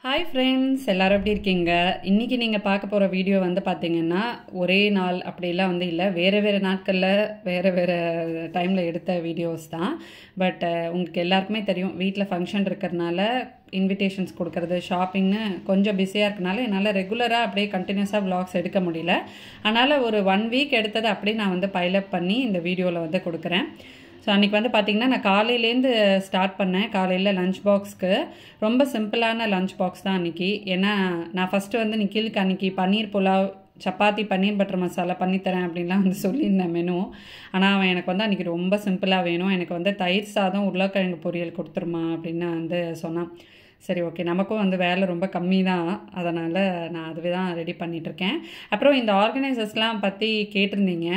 hi friends எல்லாரும் எப்படி இருக்கீங்க இன்றைக்கி நீங்கள் பார்க்க போகிற வீடியோ வந்து பார்த்தீங்கன்னா ஒரே நாள் அப்படிலாம் வந்து இல்லை வேறு வேறு நாட்களில் வேறு வேறு டைமில் எடுத்த வீடியோஸ் தான் பட் உங்களுக்கு எல்லாருக்குமே தெரியும் வீட்டில் ஃபங்க்ஷன் இருக்கிறதுனால இன்விடேஷன்ஸ் கொடுக்கறது ஷாப்பிங்னு கொஞ்சம் பிஸியாக இருக்கனால என்னால் ரெகுலராக அப்படியே கண்டினியூஸாக vlogs எடுக்க முடியல அதனால் ஒரு ஒன் வீக் எடுத்ததை அப்படியே நான் வந்து பைலப் பண்ணி இந்த வீடியோவில் வந்து கொடுக்குறேன் ஸோ அன்றைக்கி வந்து பார்த்திங்கன்னா நான் காலையிலேருந்து ஸ்டார்ட் பண்ணேன் காலையில் லஞ்ச் பாக்ஸ்க்கு ரொம்ப சிம்பிளான லஞ்ச் பாக்ஸ் தான் அன்றைக்கி ஏன்னா நான் ஃபஸ்ட்டு வந்து நிக்கிலுக்கு அன்றைக்கி பன்னீர் புலாவ் சப்பாத்தி பன்னீர் பட்டர் மசாலா பண்ணித்தரேன் அப்படின்லாம் வந்து சொல்லியிருந்தேன் மெனு ஆனால் அவன் எனக்கு வந்து அன்றைக்கி ரொம்ப சிம்பிளாக வேணும் எனக்கு வந்து தயிர் சாதம் உருளைக்கிழங்கு பொரியல் கொடுத்துருமா அப்படின்னு வந்து சொன்னான் சரி ஓகே நமக்கும் வந்து வேலை ரொம்ப கம்மி தான் அதனால் நான் அதுவே தான் ரெடி பண்ணிகிட்ருக்கேன் அப்புறம் இந்த ஆர்கனைசர்ஸ்லாம் பற்றி கேட்டிருந்தீங்க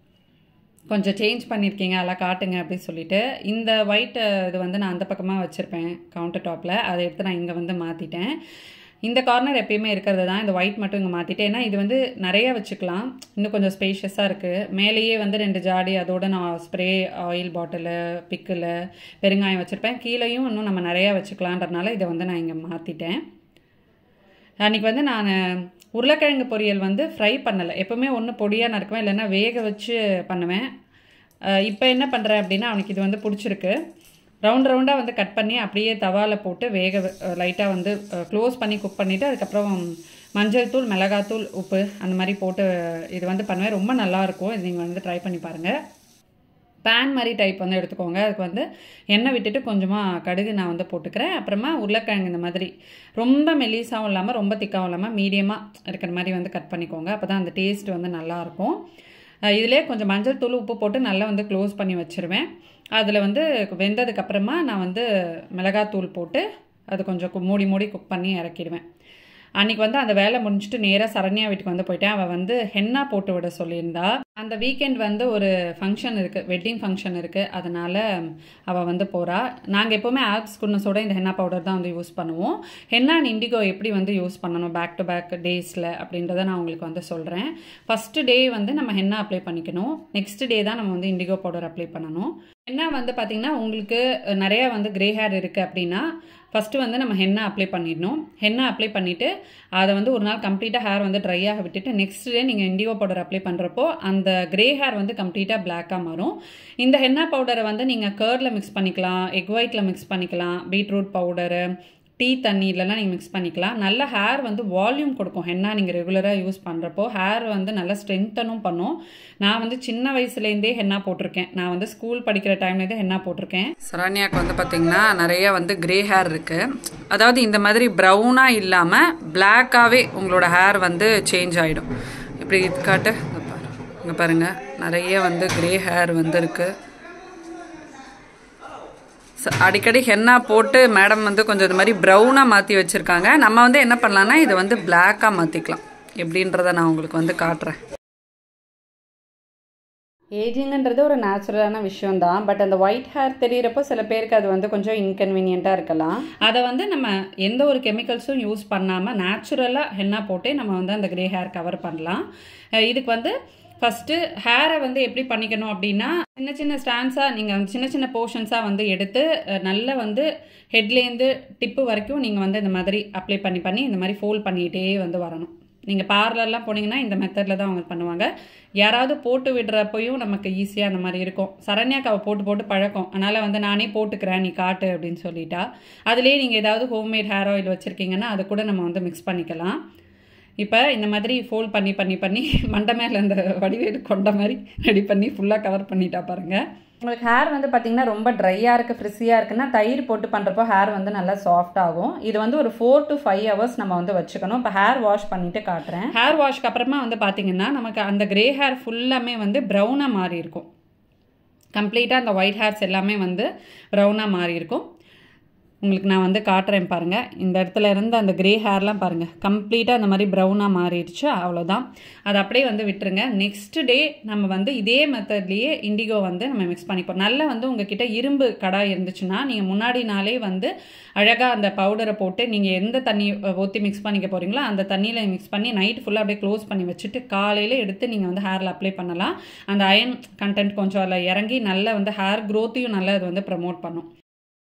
கொஞ்சம் சேஞ்ச் பண்ணியிருக்கீங்க அதெல்லாம் காட்டுங்க அப்படின்னு சொல்லிட்டு இந்த ஒயிட் இது வந்து நான் அந்த பக்கமாக வச்சுருப்பேன் கவுண்டர் டாப்பில் அதை எடுத்து நான் இங்கே வந்து மாற்றிட்டேன் இந்த கார்னர் எப்பயுமே இருக்கிறது தான் இந்த ஒயிட் மட்டும் இங்கே மாற்றிட்டேன் ஏன்னா இது வந்து நிறைய வச்சுக்கலாம் இன்னும் கொஞ்சம் ஸ்பேஷியஸாக இருக்குது மேலேயே வந்து ரெண்டு ஜாடி அதோட நான் ஸ்ப்ரே ஆயில் பாட்டிலு பிக்கில் பெருங்காயம் வச்சுருப்பேன் கீழேயும் இன்னும் நம்ம நிறையா வச்சுக்கலான்றதுனால இதை வந்து நான் இங்கே மாற்றிட்டேன் அன்றைக்கி வந்து நான் உருளைக்கிழங்கு பொரியல் வந்து ஃப்ரை பண்ணலை எப்போவுமே ஒன்று பொடியாக நறுக்குவேன் இல்லைன்னா வேக வச்சு பண்ணுவேன் இப்போ என்ன பண்ணுறேன் அப்படின்னா அவனுக்கு இது வந்து பிடிச்சிருக்கு ரவுண்ட் ரவுண்டாக வந்து கட் பண்ணி அப்படியே தவாவில் போட்டு வேக லைட்டாக வந்து க்ளோஸ் பண்ணி குக் பண்ணிவிட்டு அதுக்கப்புறம் மஞ்சள் தூள் மிளகாத்தூள் உப்பு அந்த மாதிரி போட்டு இது வந்து பண்ணுவேன் ரொம்ப நல்லாயிருக்கும் இது நீங்கள் வந்து ட்ரை பண்ணி பாருங்கள் பேன் மாதிரி டைப் வந்து எடுத்துக்கோங்க அதுக்கு வந்து எண்ணெய் விட்டுட்டு கொஞ்சமாக கடுகு நான் வந்து போட்டுக்கிறேன் அப்புறமா உருளைக்கிழங்கு இந்த மாதிரி ரொம்ப மெலிசாகவும் இல்லாமல் ரொம்ப திக்காகவும் இல்லாமல் மீடியமாக இருக்கிற மாதிரி வந்து கட் பண்ணிக்கோங்க அப்போ தான் அந்த டேஸ்ட் வந்து நல்லாயிருக்கும் இதிலே கொஞ்சம் மஞ்சள் தூள் உப்பு போட்டு நல்லா வந்து க்ளோஸ் பண்ணி வச்சுருவேன் அதில் வந்து வெந்ததுக்கப்புறமா நான் வந்து மிளகாத்தூள் போட்டு அது கொஞ்சம் மூடி மூடி குக் பண்ணி இறக்கிடுவேன் அன்றைக்கி வந்து அந்த வேலை முடிஞ்சுட்டு நேராக சரண்யா வீட்டுக்கு வந்து போயிட்டேன் அவள் வந்து ஹென்னா போட்டு விட சொல்லியிருந்தா அந்த வீக்கெண்ட் வந்து ஒரு ஃபங்க்ஷன் இருக்குது வெட்டிங் ஃபங்க்ஷன் இருக்குது அதனால் அவள் வந்து போகிறா நாங்கள் எப்போவுமே ஆப்ஸ் குன்னஸோட இந்த ஹென்னா பவுடர் தான் வந்து யூஸ் பண்ணுவோம் ஹென்னா அண்ட் இண்டிகோ எப்படி வந்து யூஸ் பண்ணணும் பேக் டு பேக் டேஸில் அப்படின்றத நான் உங்களுக்கு வந்து சொல்கிறேன் ஃபஸ்ட்டு டே வந்து நம்ம ஹென்னா அப்ளை பண்ணிக்கணும் நெக்ஸ்ட் டே தான் நம்ம வந்து இண்டிகோ பவுடர் அப்ளை பண்ணணும் ஹென்னா வந்து பார்த்திங்கன்னா உங்களுக்கு நிறையா வந்து கிரே ஹேர் இருக்குது அப்படின்னா ஃபஸ்ட்டு வந்து நம்ம ஹென்னா அப்ளை பண்ணிடணும் ஹென்னா அப்ளை பண்ணிவிட்டு அதை வந்து ஒரு நாள் கம்ப்ளீட்டாக ஹேர் வந்து ட்ரை ஆக விட்டுட்டு நெக்ஸ்ட் டே நீங்கள் இண்டிகோ பவுடர் அப்ளை பண்ணுறப்போ அந்த கிரே ஹேர் வந்து கம்ப்ளீட்டாக பிளாக்காக மாறும் இந்த ஹென்னா பவுடரை வந்து நீங்கள் கேர்டில் மிக்ஸ் பண்ணிக்கலாம் எக் ஒயிட்டில் மிக்ஸ் பண்ணிக்கலாம் பீட்ரூட் பவுடரு டீ தண்ணியிலலாம் நீங்கள் மிக்ஸ் பண்ணிக்கலாம் நல்ல ஹேர் வந்து வால்யூம் கொடுக்கும் ஹென்னா நீங்கள் ரெகுலராக யூஸ் பண்ணுறப்போ ஹேர் வந்து நல்லா ஸ்ட்ரென்த்தனும் பண்ணும் நான் வந்து சின்ன வயசுலேருந்தே ஹென்னா போட்டிருக்கேன் நான் வந்து ஸ்கூல் படிக்கிற டைம்லேருந்தே ஹென்னா போட்டிருக்கேன் சரண்யாவுக்கு வந்து பார்த்திங்கன்னா நிறைய வந்து கிரே ஹேர் இருக்குது அதாவது இந்த மாதிரி ப்ரௌனாக இல்லாமல் பிளாக்காகவே உங்களோட ஹேர் வந்து சேஞ்ச் ஆகிடும் இப்படி இது காட்டு இங்கே பாருங்கள் நிறைய வந்து கிரே ஹேர் வந்து இருக்குது அடிக்கடி ஹென்னா போட்டு மேடம் வந்து கொஞ்சம் இது மாதிரி ப்ரௌனாக மாற்றி வச்சுருக்காங்க நம்ம வந்து என்ன பண்ணலான்னா இதை வந்து பிளாக்காக மாற்றிக்கலாம் எப்படின்றத நான் உங்களுக்கு வந்து காட்டுறேன் ஏஜிங்ன்றது ஒரு நேச்சுரலான விஷயம் தான் பட் அந்த ஒயிட் ஹேர் தெரியிறப்போ சில பேருக்கு அது வந்து கொஞ்சம் இன்கன்வீனியண்ட்டாக இருக்கலாம் அதை வந்து நம்ம எந்த ஒரு கெமிக்கல்ஸும் யூஸ் பண்ணாமல் நேச்சுரலாக ஹென்னா போட்டே நம்ம வந்து அந்த கிரே ஹேர் கவர் பண்ணலாம் இதுக்கு வந்து ஃபஸ்ட்டு ஹேரை வந்து எப்படி பண்ணிக்கணும் அப்படின்னா சின்ன சின்ன ஸ்டாண்ட்ஸாக நீங்கள் சின்ன சின்ன போர்ஷன்ஸாக வந்து எடுத்து நல்லா வந்து ஹெட்லேருந்து டிப்பு வரைக்கும் நீங்கள் வந்து இந்த மாதிரி அப்ளை பண்ணி பண்ணி இந்த மாதிரி ஃபோல்ட் பண்ணிகிட்டே வந்து வரணும் நீங்கள் பார்லர்லாம் போனீங்கன்னா இந்த மெத்தடில் தான் அவங்க பண்ணுவாங்க யாராவது போட்டு விடுறப்பையும் நமக்கு ஈஸியாக அந்த மாதிரி இருக்கும் சரண்யாக்கு அவள் போட்டு போட்டு பழக்கம் அதனால் வந்து நானே போட்டுக்கிறேன் நீ காட்டு அப்படின்னு சொல்லிட்டா அதுலேயே நீங்கள் ஏதாவது ஹோம்மேட் ஹேர் ஆயில் வச்சுருக்கீங்கன்னா அதை கூட நம்ம வந்து மிக்ஸ் பண்ணிக்கலாம் இப்போ இந்த மாதிரி ஃபோல்ட் பண்ணி பண்ணி பண்ணி மண்டை மேலே அந்த வடிவேடு கொண்ட மாதிரி ரெடி பண்ணி ஃபுல்லாக கவர் பண்ணிட்டா பாருங்கள் உங்களுக்கு ஹேர் வந்து பார்த்திங்கன்னா ரொம்ப ட்ரையாக இருக்குது ஃப்ரிஸியாக இருக்குன்னா தயிர் போட்டு பண்ணுறப்போ ஹேர் வந்து நல்லா சாஃப்ட் ஆகும் இது வந்து ஒரு ஃபோர் டு ஃபைவ் ஹவர்ஸ் நம்ம வந்து வச்சுக்கணும் இப்போ ஹேர் வாஷ் பண்ணிவிட்டு காட்டுறேன் ஹேர் வாஷ்க்கு அப்புறமா வந்து பார்த்திங்கன்னா நமக்கு அந்த கிரே ஹேர் ஃபுல்லாமே வந்து ப்ரௌனாக மாறி இருக்கும் கம்ப்ளீட்டாக அந்த ஒயிட் ஹேர்ஸ் எல்லாமே வந்து ப்ரௌனாக மாறி இருக்கும் உங்களுக்கு நான் வந்து காட்டுறேன் பாருங்கள் இந்த இடத்துல இருந்து அந்த கிரே ஹேர்லாம் பாருங்கள் கம்ப்ளீட்டாக அந்த மாதிரி ப்ரௌனாக மாறிடுச்சு அவ்வளோதான் அதை அப்படியே வந்து விட்டுருங்க நெக்ஸ்ட் டே நம்ம வந்து இதே மெத்தட்லேயே இண்டிகோ வந்து நம்ம மிக்ஸ் பண்ணிப்போம் நல்லா வந்து உங்ககிட்ட இரும்பு கடாய் இருந்துச்சுன்னா நீங்கள் முன்னாடி நாளே வந்து அழகாக அந்த பவுடரை போட்டு நீங்கள் எந்த தண்ணி ஊற்றி மிக்ஸ் பண்ணிக்க போகிறீங்களோ அந்த தண்ணியில் மிக்ஸ் பண்ணி நைட் ஃபுல்லாக அப்படியே க்ளோஸ் பண்ணி வச்சுட்டு காலையில் எடுத்து நீங்கள் வந்து ஹேரில் அப்ளை பண்ணலாம் அந்த அயன் கண்டென்ட் கொஞ்சம் அதில் இறங்கி நல்லா வந்து ஹேர் க்ரோத்தையும் நல்லா அது வந்து ப்ரமோட் பண்ணும்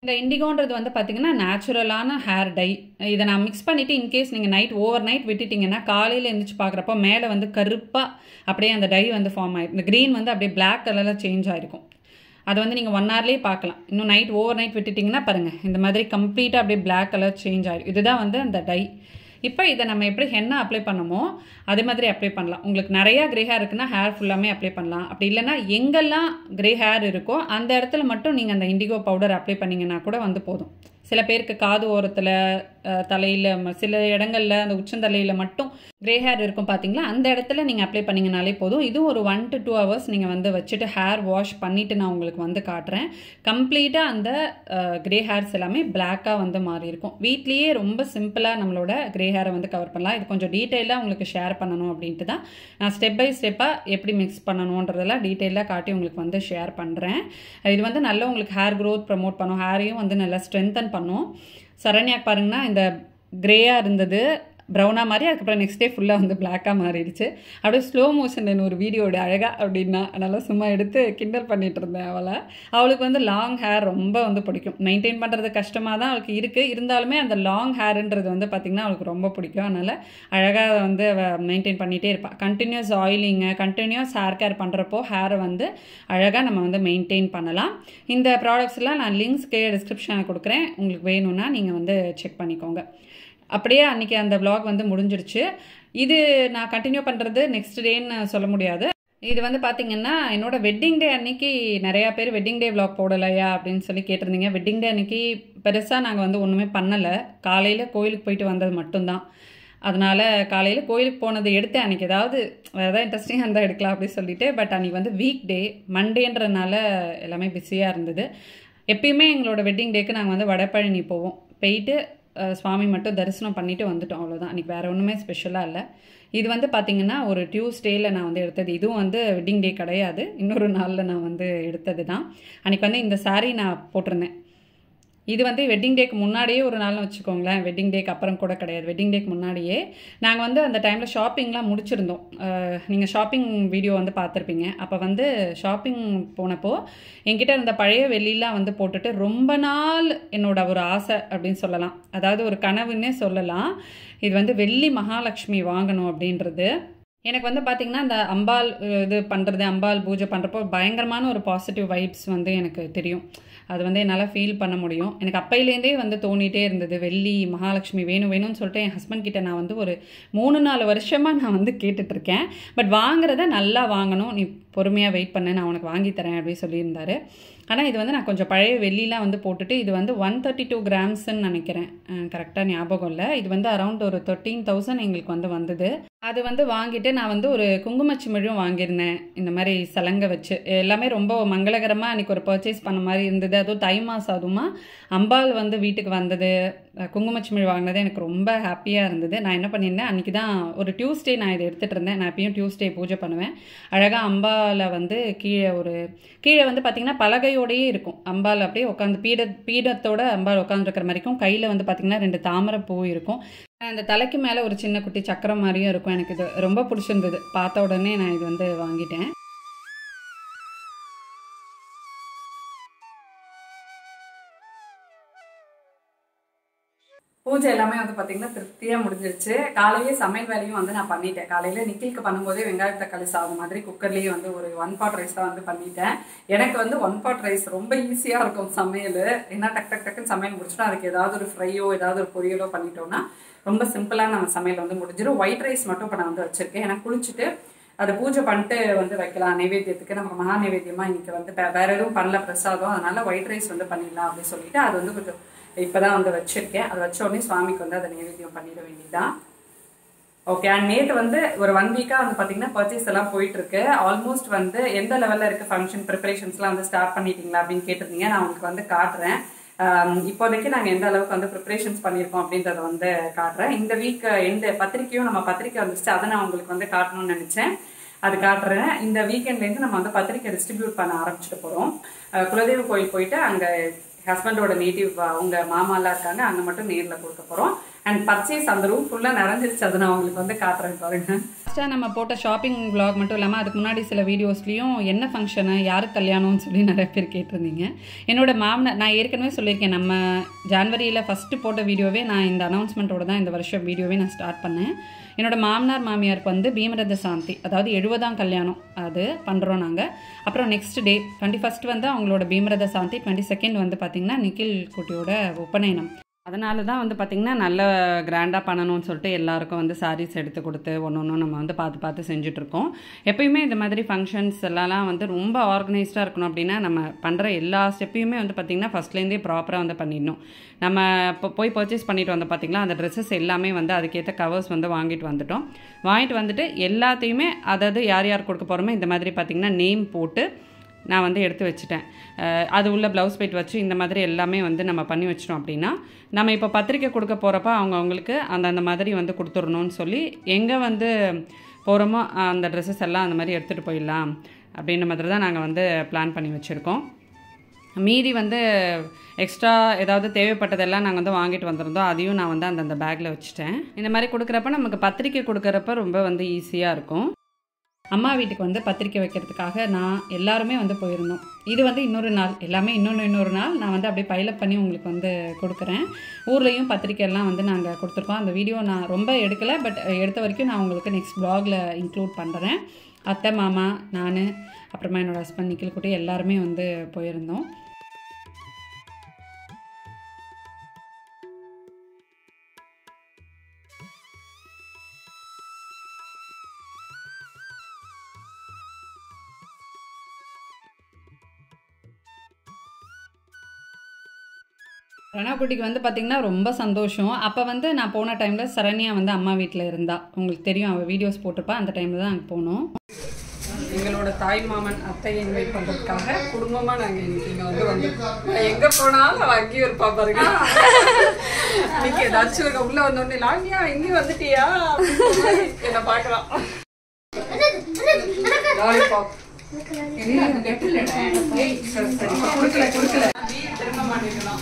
இந்த இண்டிகோன்றது வந்து பார்த்தீங்கன்னா நேச்சுரலான ஹேர் டை இதை நான் மிக்ஸ் பண்ணிவிட்டு இன்கேஸ் நீங்கள் நைட் ஓவர் நைட் விட்டுட்டிங்கன்னா காலையில் எழுந்திரிச்சு பார்க்குறப்போ மேலே வந்து கருப்பாக அப்படியே அந்த டை வந்து ஃபார்ம் ஆகிடும் இந்த க்ரீன் வந்து அப்படியே பிளாக் கலரில் சேஞ்ச் ஆகிருக்கும் அதை வந்து நீங்கள் ஒன் ஹவர்லேயே பார்க்கலாம் இன்னும் நைட் ஓவர் நைட் விட்டுட்டிங்கன்னா பாருங்கள் இந்த மாதிரி கம்ப்ளீட்டாக அப்படியே பிளாக் கலர் சேஞ்ச் ஆகிடும் இதுதான் வந்து அந்த டை இப்போ இதை நம்ம எப்படி ஹென்னா அப்ளை பண்ணமோ அதே மாதிரி அப்ளை பண்ணலாம் உங்களுக்கு நிறையா க்ரே ஹேர் இருக்குன்னா ஹேர் ஃபுல்லாமே அப்ளை பண்ணலாம் அப்படி இல்லைன்னா எங்கெல்லாம் க்ரே ஹேர் இருக்கோ அந்த இடத்துல மட்டும் நீங்கள் அந்த இண்டிகோ பவுடர் அப்ளை பண்ணிங்கன்னா கூட வந்து போதும் சில பேருக்கு காது ஓரத்தில் தலையில் சில இடங்களில் அந்த உச்சந்தலையில் மட்டும் க்ரே ஹேர் இருக்கும் பார்த்தீங்களா அந்த இடத்துல நீங்கள் அப்ளை பண்ணிங்கனாலே போதும் இதுவும் ஒரு ஒன் டு டூ ஹவர்ஸ் நீங்கள் வந்து வச்சுட்டு ஹேர் வாஷ் பண்ணிவிட்டு நான் உங்களுக்கு வந்து காட்டுறேன் கம்ப்ளீட்டாக அந்த க்ரே ஹேர்ஸ் எல்லாமே பிளாக்காக வந்து மாறி இருக்கும் வீட்லேயே ரொம்ப சிம்பிளாக நம்மளோட க்ரே ஹேரை வந்து கவர் பண்ணலாம் இது கொஞ்சம் டீட்டெயிலாக உங்களுக்கு ஷேர் பண்ணணும் அப்படின்ட்டு தான் நான் ஸ்டெப் பை ஸ்டெப்பாக எப்படி மிக்ஸ் பண்ணணுன்றதெல்லாம் டீட்டெயிலாக காட்டி உங்களுக்கு வந்து ஷேர் பண்ணுறேன் இது வந்து நல்ல உங்களுக்கு ஹேர் க்ரோத் ப்ரமோட் பண்ணும் ஹேரையும் வந்து நல்லா ஸ்ட்ரென்தன் பண்ணும் சரண்யாக்கு பாருங்கன்னா இந்த க்ரேயாக இருந்தது ப்ரௌனாக மாதிரி அதுக்கப்புறம் நெக்ஸ்ட் டே ஃபுல்லாக வந்து பிளாக்காக மாறிடுச்சு அப்படியே ஸ்லோ மோஷன் ஒரு வீடியோட அழகாக அப்படின்னா அதனால் சும்மா எடுத்து கிண்டல் பண்ணிகிட்டு இருந்தேன் அவளை அவளுக்கு வந்து லாங் ஹேர் ரொம்ப வந்து பிடிக்கும் மெயின்டைன் பண்ணுறது கஷ்டமாக தான் அவளுக்கு இருக்குது இருந்தாலுமே அந்த லாங் ஹேருன்றது வந்து பார்த்திங்கன்னா அவளுக்கு ரொம்ப பிடிக்கும் அதனால் அழகாக வந்து அவள் மெயின்டைன் பண்ணிகிட்டே இருப்பாள் continuous oiling continuous hair care பண்ணுறப்போ ஹேரை வந்து அழகாக நம்ம வந்து மெயின்டைன் பண்ணலாம் இந்த ப்ராடக்ட்ஸ்லாம் நான் லிங்க்ஸ் கே டிஸ்கிரிப்ஷனில் கொடுக்குறேன் உங்களுக்கு வேணும்னா நீங்கள் வந்து செக் பண்ணிக்கோங்க அப்படியே அன்றைக்கி அந்த விலாக் வந்து முடிஞ்சிடுச்சு இது நான் கண்டினியூ பண்ணுறது நெக்ஸ்ட் டேன்னு சொல்ல முடியாது இது வந்து பார்த்தீங்கன்னா என்னோட வெட்டிங் டே அன்னைக்கு நிறையா பேர் வெட்டிங் டே விலாக் போடலையா அப்படின்னு சொல்லி கேட்டிருந்தீங்க வெட்டிங் டே அன்னைக்கு பெருசாக நாங்கள் வந்து ஒன்றுமே பண்ணலை காலையில் கோயிலுக்கு போயிட்டு வந்தது மட்டும்தான் அதனால் காலையில் கோயிலுக்கு போனது எடுத்தேன் அன்றைக்கி ஏதாவது வேறு ஏதாவது இன்ட்ரெஸ்டிங்காக இருந்தால் எடுக்கலாம் அப்படின்னு சொல்லிட்டு பட் அன்றைக்கி வந்து வீக் டே மண்டேன்றனால எல்லாமே பிஸியாக இருந்தது எப்பயுமே எங்களோட வெட்டிங் டேக்கு நாங்கள் வந்து வடபழனி போவோம் போயிட்டு சுவாமி மட்டும் தரிசனம் பண்ணிட்டு வந்துட்டோம் அவ்வளோதான் அன்றைக்கி வேறு ஒன்றுமே ஸ்பெஷலாக இல்லை இது வந்து பார்த்திங்கன்னா ஒரு டியூஸ்டேயில் நான் வந்து எடுத்தது இதுவும் வந்து வெட்டிங் டே கிடையாது இன்னொரு நாளில் நான் வந்து எடுத்தது தான் அன்றைக்கி வந்து இந்த சாரீ நான் போட்டிருந்தேன் இது வந்து வெட்டிங் டேக்கு முன்னாடியே ஒரு நாள்னு வச்சுக்கோங்களேன் வெட்டிங் டேக்கு அப்புறம் கூட கிடையாது வெட்டிங் டேக்கு முன்னாடியே நாங்கள் வந்து அந்த டைமில் ஷாப்பிங்லாம் முடிச்சிருந்தோம் நீங்கள் ஷாப்பிங் வீடியோ வந்து பார்த்துருப்பீங்க அப்போ வந்து ஷாப்பிங் போனப்போ என்கிட்ட இருந்த பழைய வெள்ளிலாம் வந்து போட்டுட்டு ரொம்ப நாள் என்னோட ஒரு ஆசை அப்படின்னு சொல்லலாம் அதாவது ஒரு கனவுன்னே சொல்லலாம் இது வந்து வெள்ளி மகாலட்சுமி வாங்கணும் அப்படின்றது எனக்கு வந்து பார்த்திங்கன்னா அந்த அம்பாள் இது பண்ணுறது அம்பாள் பூஜை பண்ணுறப்போ பயங்கரமான ஒரு பாசிட்டிவ் வைப்ஸ் வந்து எனக்கு தெரியும் அது வந்து என்னால் ஃபீல் பண்ண முடியும் எனக்கு அப்பையிலேருந்தே வந்து தோணிகிட்டே இருந்தது வெள்ளி மகாலட்சுமி வேணும் வேணும்னு சொல்லிட்டு என் ஹஸ்பண்ட் கிட்ட நான் வந்து ஒரு மூணு நாலு வருஷமாக நான் வந்து கேட்டுட்ருக்கேன் பட் வாங்குறத நல்லா வாங்கணும் நீ பொறுமையாக வெயிட் பண்ண நான் உனக்கு வாங்கி தரேன் அப்படின்னு சொல்லியிருந்தாரு ஆனால் இது வந்து நான் கொஞ்சம் பழைய வெள்ளிலாம் வந்து போட்டுட்டு இது வந்து ஒன் தேர்ட்டி டூ கிராம்ஸ்ன்னு நினைக்கிறேன் கரெக்டாக ஞாபகம் இல்லை இது வந்து அரௌண்ட் ஒரு தேர்ட்டீன் தௌசண்ட் எங்களுக்கு வந்து வந்தது அது வந்து வாங்கிட்டு நான் வந்து ஒரு குங்குமச்சிமிழும் வாங்கியிருந்தேன் இந்த மாதிரி சலங்கை வச்சு எல்லாமே ரொம்ப மங்களகரமாக அன்றைக்கி ஒரு பர்ச்சேஸ் பண்ண மாதிரி இருந்தது அதுவும் தை மாதம் அதுவுமா அம்பாள் வந்து வீட்டுக்கு வந்தது குங்குமச்சிமிழ் வாங்கினது எனக்கு ரொம்ப ஹாப்பியாக இருந்தது நான் என்ன பண்ணியிருந்தேன் அன்றைக்கி தான் ஒரு டியூஸ்டே நான் இதை எடுத்துகிட்டு இருந்தேன் நான் எப்பயும் டியூஸ்டே பூஜை பண்ணுவேன் அழகாக அம்பாவில் வந்து கீழே ஒரு கீழே வந்து பார்த்திங்கன்னா பலகையோடையே இருக்கும் அம்பாள் அப்படியே உட்காந்து பீட பீடத்தோட அம்பாள் உட்காந்துருக்கிற மாதிரிக்கும் கையில் வந்து பார்த்திங்கன்னா ரெண்டு தாமரை பூ இருக்கும் அந்த தலைக்கு மேலே ஒரு சின்ன குட்டி சக்கரம் மாதிரியும் இருக்கும் எனக்கு இது ரொம்ப பிடிச்சிருந்தது பார்த்த உடனே நான் இது வந்து வாங்கிட்டேன் பூஜை எல்லாமே வந்து பார்த்தீங்கன்னா திருப்தியாக முடிஞ்சிருச்சு காலையிலே சமையல் வேலையும் வந்து நான் பண்ணிட்டேன் காலையில் நிக்கிலுக்கு பண்ணும்போதே வெங்காய தக்காளி சாதம் மாதிரி குக்கர்லேயே வந்து ஒரு ஒன் பாட் ரைஸ் தான் வந்து பண்ணிட்டேன் எனக்கு வந்து ஒன் பாட் ரைஸ் ரொம்ப ஈஸியாக இருக்கும் சமையல் ஏன்னா டக் டக் டக்குன்னு சமையல் முடிச்சுட்டோம் அதுக்கு ஏதாவது ஒரு ஃப்ரையோ ஏதாவது ஒரு பொரியலோ பண்ணிட்டோம்னா ரொம்ப சிம்பிளாக நம்ம சமையல் வந்து முடிஞ்சிடும் ஒயிட் ரைஸ் மட்டும் இப்போ நான் வந்து வச்சுருக்கேன் ஏன்னா குளிச்சுட்டு அதை பூஜை பண்ணிட்டு வந்து வைக்கலாம் நைவேத்தியத்துக்கு நம்ம மகா நைவேத்தியமாக இன்னைக்கு வந்து வேற எதுவும் பண்ணல பிரசாதம் அதனால ஒயிட் ரைஸ் வந்து பண்ணிடலாம் அப்படின்னு சொல்லிட்டு அது வந்து கொஞ்சம் இப்போதான் வந்து வச்சிருக்கேன் அதை வச்ச உடனே சுவாமிக்கு வந்து அதை நைவேத்தியம் பண்ணிட வேண்டியதுதான் ஓகே அண்ட் நேற்று வந்து ஒரு ஒன் வீக்காக வந்து பார்த்தீங்கன்னா பர்ச்சேஸ் எல்லாம் போயிட்டு இருக்கு ஆல்மோஸ்ட் வந்து எந்த லெவலில் இருக்கு ஃபங்க்ஷன் ப்ரிப்பரேஷன்ஸ்லாம் வந்து ஸ்டார்ட் பண்ணிட்டீங்களா அப்படின்னு கேட்டிருந்தீங்க நான் உங்களுக்கு வந்து காட்டுறேன் இப்போதைக்கு நாங்கள் எந்த அளவுக்கு வந்து ப்ரிப்பரேஷன்ஸ் பண்ணியிருக்கோம் அப்படின்றத வந்து காட்டுறேன் இந்த வீக் எந்த பத்திரிக்கையும் நம்ம பத்திரிக்கை வந்துச்சு அதை நான் உங்களுக்கு வந்து காட்டணும்னு நினச்சேன் அது காட்டுறேன் இந்த வீக்கெண்ட்லேருந்து நம்ம வந்து பத்திரிக்கை டிஸ்ட்ரிபியூட் பண்ண ஆரம்பிச்சுட்டு போகிறோம் குலதெய்வ கோயில் போயிட்டு அங்கே ஹஸ்பண்டோட நேட்டிவ் அவங்க மாமாலாம் இருக்காங்க அங்கே மட்டும் நேரில் கொடுக்க போகிறோம் அண்ட் பர்ச்சேஸ் அந்த ரூம் ஃபுல்லாக நிறைஞ்சிருச்சு அதை நான் உங்களுக்கு வந்து காட்டுறேன் பாருங்க லாஸ்ட்டாக நம்ம போட்ட ஷாப்பிங் vlog மட்டும் இல்லாமல் அதுக்கு முன்னாடி சில வீடியோஸ்லேயும் என்ன ஃபங்க்ஷனு யாருக்கு கல்யாணம்னு சொல்லி நிறைய பேர் கேட்டிருந்தீங்க என்னோட மாமனார் நான் ஏற்கனவே சொல்லியிருக்கேன் நம்ம ஜான்வரியில் ஃபஸ்ட்டு போட்ட வீடியோவே நான் இந்த அனௌன்ஸ்மெண்ட்டோட தான் இந்த வருஷம் வீடியோவே நான் ஸ்டார்ட் பண்ணேன் என்னோட மாமனார் மாமியாருக்கு வந்து பீமரத சாந்தி அதாவது எழுபதாம் கல்யாணம் அது பண்ணுறோம் நாங்கள் அப்புறம் நெக்ஸ்ட் டே டுவெண்ட்டி ஃபஸ்ட் வந்து அவங்களோட பீமரத சாந்தி டுவெண்ட்டி செகண்ட் வந்து பார்த்திங்கன்னா நிக்கில் குட்டியோட உபநயனம் அதனால தான் வந்து பார்த்திங்கன்னா நல்ல கிராண்டாக பண்ணணும்னு சொல்லிட்டு எல்லாருக்கும் வந்து சாரீஸ் எடுத்து கொடுத்து ஒன்று ஒன்று நம்ம வந்து பார்த்து பார்த்து செஞ்சுட்ருக்கோம் எப்பயுமே இந்த மாதிரி ஃபங்க்ஷன்ஸ் எல்லாம் வந்து ரொம்ப ஆர்கனைஸ்டாக இருக்கணும் அப்படின்னா நம்ம பண்ணுற எல்லா ஸ்டெப்பையுமே வந்து பார்த்திங்கன்னா ஃபஸ்ட்லேருந்தே ப்ராப்பராக வந்து பண்ணிடணும் நம்ம இப்போ போய் பர்ச்சேஸ் பண்ணிட்டு வந்தோம் பார்த்திங்களா அந்த ட்ரெஸ்ஸஸ் எல்லாமே வந்து அதுக்கேற்ற கவர்ஸ் வந்து வாங்கிட்டு வந்துட்டோம் வாங்கிட்டு வந்துட்டு எல்லாத்தையுமே அதாவது யார் யார் கொடுக்க போகிறோமோ இந்த மாதிரி பார்த்திங்கன்னா நேம் போட்டு நான் வந்து எடுத்து வச்சுட்டேன் அஹ் அது உள்ள ப்ளவுஸ் பைட் வச்சு இந்த மாதிரி எல்லாமே வந்து நம்ம பண்ணி வச்சிட்டோம் அப்படின்னா நம்ம இப்போ பத்திரிக்கை கொடுக்க போகிறப்ப அவங்க அவங்களுக்கு அந்த அந்த மாதிரி வந்து கொடுத்துடணும்னு சொல்லி எங்கே வந்து போகிறோமோ அந்த ட்ரெஸ்ஸஸ் எல்லாம் அந்த மாதிரி எடுத்துகிட்டு போயிடலாம் அப்படின்ற மாதிரி தான் நாங்கள் வந்து பிளான் பண்ணி வச்சுருக்கோம் மீதி வந்து எக்ஸ்ட்ரா ஏதாவது தேவைப்பட்டதெல்லாம் நாங்கள் வந்து வாங்கிட்டு வந்திருந்தோம் அதையும் நான் வந்து அந்தந்த பேக்கில் வச்சுட்டேன் இந்த மாதிரி கொடுக்குறப்ப நமக்கு பத்திரிக்கை கொடுக்குறப்ப ரொம்ப வந்து ஈஸியாக இருக்கும் அம்மா வீட்டுக்கு வந்து பத்திரிக்கை வைக்கிறதுக்காக நான் எல்லாருமே வந்து போயிருந்தோம் இது வந்து இன்னொரு நாள் எல்லாமே இன்னொன்று இன்னொரு நாள் நான் வந்து அப்படியே பைலப் பண்ணி உங்களுக்கு வந்து கொடுக்குறேன் ஊர்லேயும் பத்திரிக்கை எல்லாம் வந்து நாங்கள் கொடுத்துருக்கோம் அந்த வீடியோ நான் ரொம்ப எடுக்கலை பட் எடுத்த வரைக்கும் நான் உங்களுக்கு நெக்ஸ்ட் ப்ளாகில் இன்க்ளூட் பண்ணுறேன் அத்தை மாமா நான் அப்புறமா என்னோடய ஹஸ்பண்ட் நிக்கில் குட்டி எல்லாருமே வந்து போயிருந்தோம் ரணாக்குட்டிக்கு வந்து பார்த்திங்கன்னா ரொம்ப சந்தோஷம் அப்போ வந்து நான் போன டைமில் சரண்யா வந்து அம்மா வீட்டில் இருந்தா உங்களுக்கு தெரியும் அவள் வீடியோஸ் போட்டிருப்பா அந்த டைமில் தான் அங்கே போனோம் எங்களோட தாய் மாமன் அத்தையை இன்வைட் பண்ணுறதுக்காக குடும்பமாக நாங்கள் இன்னைக்கு இங்கே வந்து வந்திருக்கோம் எங்கே போனாலும் அவள் அங்கேயும் இருப்பா பாருங்க இன்னைக்கு ஏதாச்சும் ஒரு உள்ளே வந்தோடனே லாங்கியா எங்கேயும் வந்துட்டியா என்ன பார்க்கலாம் லாலிபாப் கொடுக்கல கொடுக்கல திரும்ப மாட்டேங்கிறான்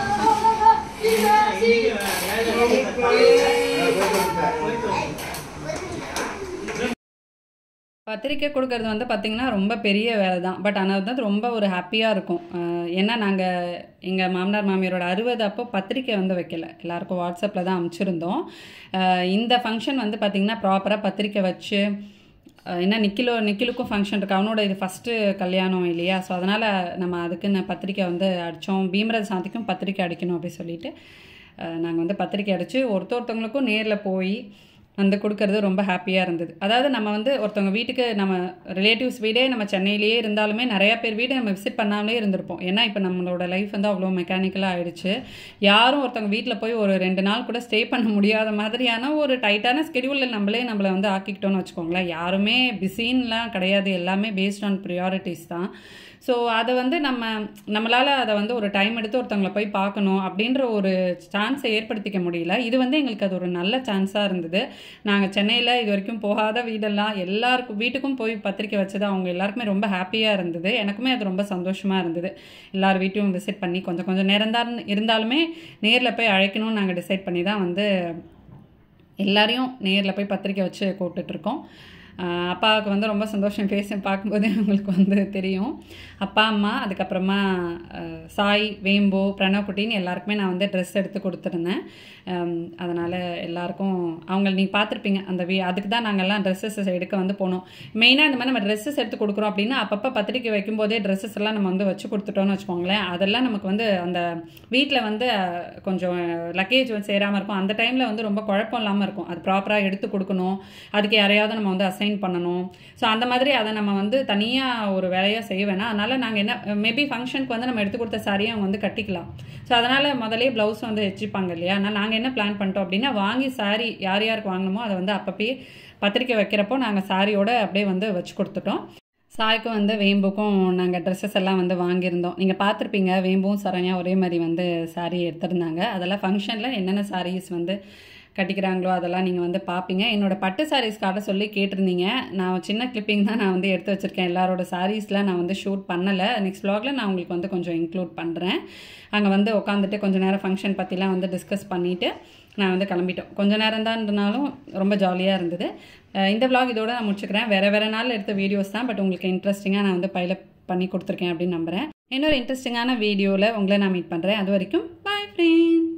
பத்திரிக்கை கொடுக்கறது வந்து பார்த்திங்கன்னா ரொம்ப பெரிய வேலை தான் பட் ஆனால் வந்து ரொம்ப ஒரு ஹாப்பியாக இருக்கும் அஹ் ஏன்னா நாங்கள் எங்கள் மாமனார் மாமியாரோட அறுபது அப்போ பத்திரிக்கை வந்து வைக்கல எல்லாருக்கும் வாட்ஸ்அப்பில் தான் அனுப்பிச்சிருந்தோம் அஹ் இந்த ஃபங்க்ஷன் வந்து பார்த்திங்கன்னா ப்ராப்பராக பத்திரிக்கை வச்சு அஹ் என்ன நிக்கிலோ நிக்கிலுக்கும் ஃபங்க்ஷன் இருக்கு அவனோட இது ஃபஸ்ட்டு கல்யாணம் இல்லையா ஸோ அதனால் நம்ம அதுக்குன்னு பத்திரிக்கை வந்து அடித்தோம் பீமரத சாந்திக்கும் பத்திரிக்கை அடிக்கணும் அப்படி சொல்லிட்டு நாங்கள் வந்து பத்திரிக்கை அடித்து ஒருத்த ஒருத்தவங்களுக்கும் நேரில் போய் வந்து கொடுக்கறது ரொம்ப ஹாப்பியாக இருந்தது அதாவது நம்ம வந்து ஒருத்தவங்க வீட்டுக்கு நம்ம ரிலேட்டிவ்ஸ் வீடே நம்ம சென்னையிலேயே இருந்தாலுமே நிறையா பேர் வீடு நம்ம விசிட் பண்ணாமலே இருந்திருப்போம் ஏன்னா இப்போ நம்மளோட லைஃப் வந்து அவ்வளோ மெக்கானிக்கலாக ஆயிடுச்சு யாரும் ஒருத்தவங்க வீட்டில் போய் ஒரு ரெண்டு நாள் கூட ஸ்டே பண்ண முடியாத மாதிரியான ஒரு டைட்டான ஸ்கெடியூலில் நம்மளே நம்மளை வந்து ஆக்கிக்கிட்டோம்னு வச்சுக்கோங்களேன் யாருமே பிஸின்லாம் கிடையாது எல்லாமே பேஸ்ட் ஆன் ப்ரியாரிட்டிஸ் தான் ஸோ அதை வந்து நம்ம நம்மளால் அதை வந்து ஒரு டைம் எடுத்து ஒருத்தவங்களை போய் பார்க்கணும் அப்படின்ற ஒரு சான்ஸை ஏற்படுத்திக்க முடியல இது வந்து எங்களுக்கு அது ஒரு நல்ல சான்ஸாக இருந்தது நாங்கள் சென்னையில் இது வரைக்கும் போகாத வீடெல்லாம் எல்லாருக்கும் வீட்டுக்கும் போய் பத்திரிக்கை வச்சது அவங்க எல்லாருக்குமே ரொம்ப ஹாப்பியாக இருந்தது எனக்குமே அது ரொம்ப சந்தோஷமாக இருந்தது எல்லார் வீட்டையும் விசிட் பண்ணி கொஞ்சம் கொஞ்சம் நேரம் தான் இருந்தாலுமே நேரில் போய் அழைக்கணும்னு நாங்கள் டிசைட் பண்ணி தான் வந்து எல்லாரையும் நேரில் போய் பத்திரிக்கை வச்சு கூப்பிட்டுட்ருக்கோம் ஆஹ் அப்பாவுக்கு வந்து ரொம்ப சந்தோஷம் பேச பார்க்கும்போதே அவங்களுக்கு வந்து தெரியும் அப்பா அம்மா அதுக்கப்புறமா ஆஹ் சாய் வேம்போ பிரணவக்குட்டின்னு எல்லாருக்குமே நான் வந்து ட்ரெஸ் எடுத்து கொடுத்துருந்தேன் அதனால் எல்லாருக்கும் அவங்க நீங்கள் பார்த்துருப்பீங்க அந்த வீ அதுக்கு தான் நாங்கள்லாம் ட்ரெஸ்ஸஸ் எடுக்க வந்து போனோம் மெயினாக இந்த மாதிரி நம்ம ட்ரெஸ்ஸஸ் எடுத்து கொடுக்குறோம் அப்படின்னா அப்பப்போ பத்திரிக்கை வைக்கும்போதே ட்ரெஸ்ஸஸ் எல்லாம் நம்ம வந்து வச்சு கொடுத்துட்டோம்னு வச்சுக்கோங்களேன் அதெல்லாம் நமக்கு வந்து அந்த வீட்டில் வந்து அஹ், கொஞ்சம் லக்கேஜ் வந்து சேராமல் இருக்கும் அந்த டைமில் வந்து ரொம்ப குழப்பம் இல்லாமல் இருக்கும் அது ப்ராப்பராக எடுத்து கொடுக்கணும் அதுக்கு யாரையாவது நம்ம வந்து அசைன் பண்ணணும் ஸோ அந்த மாதிரி அதை நம்ம வந்து தனியாக ஒரு வேலையாக செய்ய வேணாம் அதனால் நாங்கள் என்ன மேபி ஃபங்க்ஷனுக்கு வந்து நம்ம எடுத்து கொடுத்த சாரியை அவங்க வந்து கட்டிக்கலாம் ஸோ அதனால் முதலே ப்ளவுஸ் வந்து வச்சுப்பாங்க இல்லையா ஆனால் நாங்கள் என்ன பிளான் பண்ணிட்டோம் அப்படின்னா வாங்கி சாரி யார் யாருக்கு வாங்கணுமோ அதை வந்து அப்பப்பயே பத்திரிக்கை வைக்கிறப்போ நாங்கள் சாரியோட அப்படியே வந்து வச்சு கொடுத்துட்டோம் சாய்க்கும் வந்து வேம்புக்கும் நாங்கள் ட்ரெஸ்ஸஸ் எல்லாம் வந்து வாங்கியிருந்தோம் நீங்கள் பார்த்துருப்பீங்க வேம்பும் சரண்யா ஒரே மாதிரி வந்து சாரீ எடுத்திருந்தாங்க அதெல்லாம் ஃபங்க்ஷனில் என்னென்ன சாரீஸ் வந்து கட்டிக்கிறாங்களோ அதெல்லாம் நீங்கள் வந்து பார்ப்பீங்க என்னோட பட்டு சாரீஸ் காட்ட சொல்லி கேட்டிருந்தீங்க நான் சின்ன கிளிப்பிங் தான் நான் வந்து எடுத்து வச்சுருக்கேன் எல்லாரோட சாரீஸ்லாம் நான் வந்து ஷூட் பண்ணலை நெக்ஸ்ட் vlogல நான் உங்களுக்கு வந்து கொஞ்சம் இன்க்ளூட் பண்ணுறேன் அங்கே வந்து உட்காந்துட்டு கொஞ்சம் நேரம் ஃபங்க்ஷன் பற்றிலாம் வந்து டிஸ்கஸ் பண்ணிவிட்டு நான் வந்து கிளம்பிட்டோம் கொஞ்ச நேரம் தான்ன்றனாலும் ரொம்ப ஜாலியாக இருந்தது அஹ் இந்த vlog இதோட நான் முடிச்சுக்கிறேன் வேறு வேறு நாள் எடுத்த வீடியோஸ் தான் பட் உங்களுக்கு இன்ட்ரெஸ்டிங்காக நான் வந்து பைலப் பண்ணி கொடுத்துருக்கேன் அப்படின்னு நம்புகிறேன் இன்னொரு இன்ட்ரெஸ்டிங்கான வீடியோவில் உங்களை நான் மீட் பண்ணுறேன் அது வரைக்கும் பாய் ஃப்ரெண்ட்